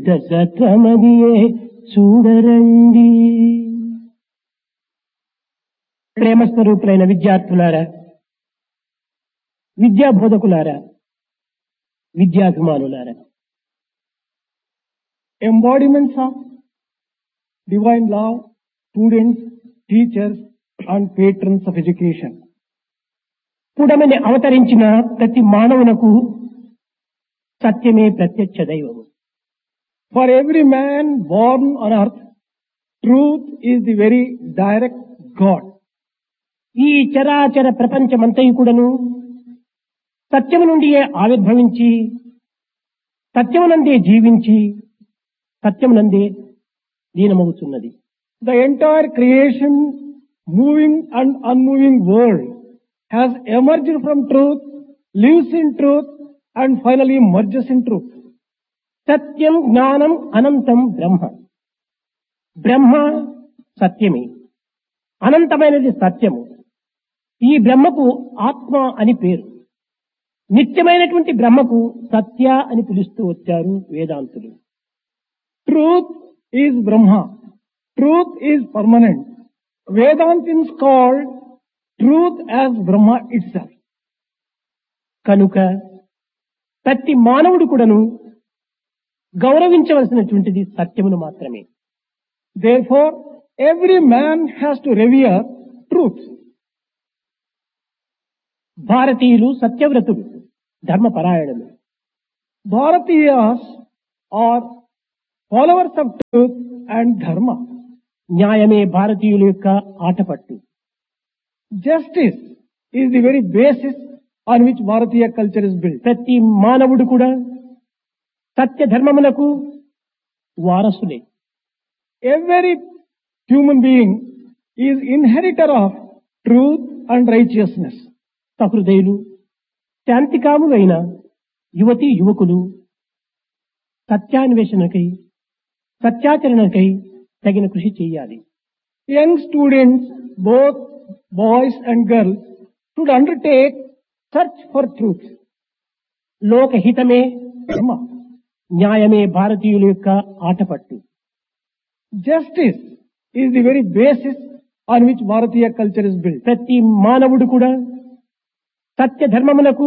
సత్రమదియే చూడరండి ప్రేమ స్వరూపులైన విద్యార్థులారా విద్యా బోధకులారా విద్యాభిమానులారా embodiments of divine love, students, teachers, and patrons of education. పుడమని అవతరించిన ప్రతి మానవునకు సత్యమే ప్రత్యక్ష దైవము For every man born on earth, truth is the very direct God. ఈ చరాచర ప్రపంచమంతయు కూడాను సత్యము నుండియే ఆవిర్భవించి సత్యమునందే జీవించి సత్యమునందే లీనమవుతున్నది The entire creation, moving and unmoving world has emerged from truth, lives in truth, and finally merges in truth. సత్యం జ్ఞానం అనంతం బ్రహ్మ బ్రహ్మ సత్యమే అనంతమైనది సత్యము ఈ బ్రహ్మకు ఆత్మ అని పేరు నిత్యమైనటువంటి బ్రహ్మకు సత్య అని పిలుస్తూ వచ్చారు వేదాంతులు Truth is Brahma. Truth is permanent. Vedantins called truth as Brahma itself. కనుక ప్రతి మానవుడు కూడాను గౌరవించవలసినటువంటిది సత్యమును మాత్రమే Therefore, every man has to revere truth. భారతీయులు సత్యవ్రతులు ధర్మపరాయణులు Bharatiyas are followers of truth and dharma. న్యాయమే భారతీయుల యొక్క ఆటపట్టు Justice is the very basis on which Bharatiya culture is built. ప్రతి మానవుడు కూడా సత్య ధర్మములకు వారసులే Every human being is inheritor of truth and righteousness. సహృదయులు శాంతికాములైన యువతి యువకులు సత్యాన్వేషణకై సత్యాచరణకై తగిన కృషి చేయాలి Young students, both boys and girls, should undertake search for truth. లోకహితమే Dharma. న్యాయమే భారతీయుల యొక్క ఆటపట్టు Justice is the very basis on which Bharatiya culture is built. ప్రతి మానవుడు కూడా సత్య ధర్మములకు